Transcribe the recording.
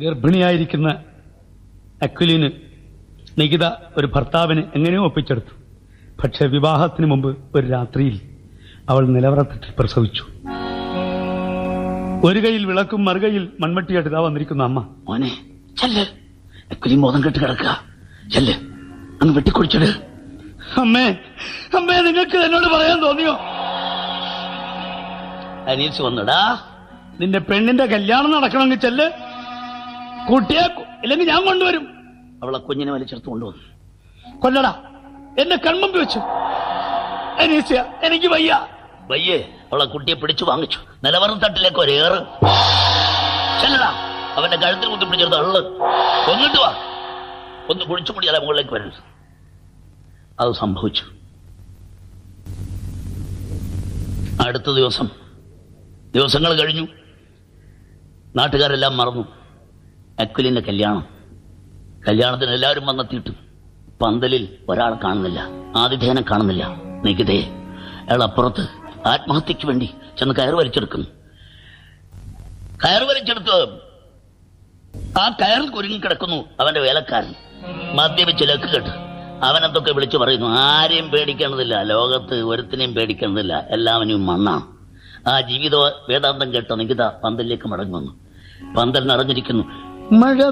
ഗർഭിണിയായിരിക്കുന്ന അക്വിലിന് നികിത ഒരു ഭർത്താവിന് എങ്ങനെയോ ഒപ്പിച്ചെടുത്തു പക്ഷെ വിവാഹത്തിന് മുമ്പ് ഒരു രാത്രിയിൽ അവൾ നിലവറത്തിട്ട് പ്രസവിച്ചു ഒരു കൈയിൽ വിളക്കും മറുകൈയിൽ മൺവെട്ടിയായിട്ട് ഇതാ വന്നിരിക്കുന്ന അമ്മ മോനെ ചെല്ല് എക്കുലി മോദം കെട്ട് കിടക്കുക ചെല്ല് അങ്ങ് വെട്ടിക്കുടിച്ചിട് അമ്മേ അമ്മേ നിങ്ങൾക്ക് എന്നോട് പറയാൻ തോന്നിയോ അനീസ് വന്നടാ നിന്റെ പെണ്ണിന്റെ കല്യാണം നടക്കണമെങ്കിൽ ചെല്ല് കുട്ടിയെ കൊ- ഇല്ലെങ്കിൽ ഞാൻ കൊണ്ടുവരും അവളെ കുഞ്ഞിനെ വലിച്ചെടുത്ത് കൊണ്ടുവന്നു കൊല്ലടാ എന്നെ കൺമുമ്പ് വെച്ചു അനീസ്യ എനിക്ക് വയ്യ വയ്യേ അവളെ കുട്ടിയെ പിടിച്ചു വാങ്ങിച്ചു നിലവറം തട്ടിലേക്ക് ഒരേറ് ചെല്ലടാ അവന്റെ കഴുത്തിൽ കുത്തി പിടിച്ചെടുത്ത് അള്ള് കൊന്നിട്ട് വാ ഒന്ന് കുഴിച്ചു മുടിയാലെ മുകളിലേക്ക് വരരുത് അത് സംഭവിച്ചു അടുത്ത ദിവസം ദിവസങ്ങൾ കഴിഞ്ഞു നാട്ടുകാരെല്ലാം മറന്നു അക്കുലിന്റെ കല്യാണം കല്യാണത്തിന് എല്ലാവരും വന്നെത്തിയിട്ടു പന്തലിൽ ഒരാളെ കാണുന്നില്ല ആതിഥേയനെ കാണുന്നില്ല നികിതയെ അയാൾ അപ്പുറത്ത് ആത്മഹത്യക്ക് വേണ്ടി ചെന്ന് കയർ വലിച്ചെടുക്കുന്നു കയർ വലിച്ചെടുത്ത് ആ കയറിൽ കുരുങ്ങി കിടക്കുന്നു അവന്റെ വേലക്കാരൻ മദ്യപിച്ച് ലക്ക് കെട്ട് അവനെന്തൊക്കെ വിളിച്ചു പറയുന്നു ആരെയും പേടിക്കേണ്ടതില്ല ലോകത്ത് ഒരുത്തിനെയും പേടിക്കേണ്ടതില്ല എല്ലാവനും മണ്ണാണ് ആ ജീവിത വേദാന്തം കേട്ട നികിത പന്തലിലേക്ക് മടങ്ങി വന്നു പന്തൽ നിറഞ്ഞിരിക്കുന്നു മഴ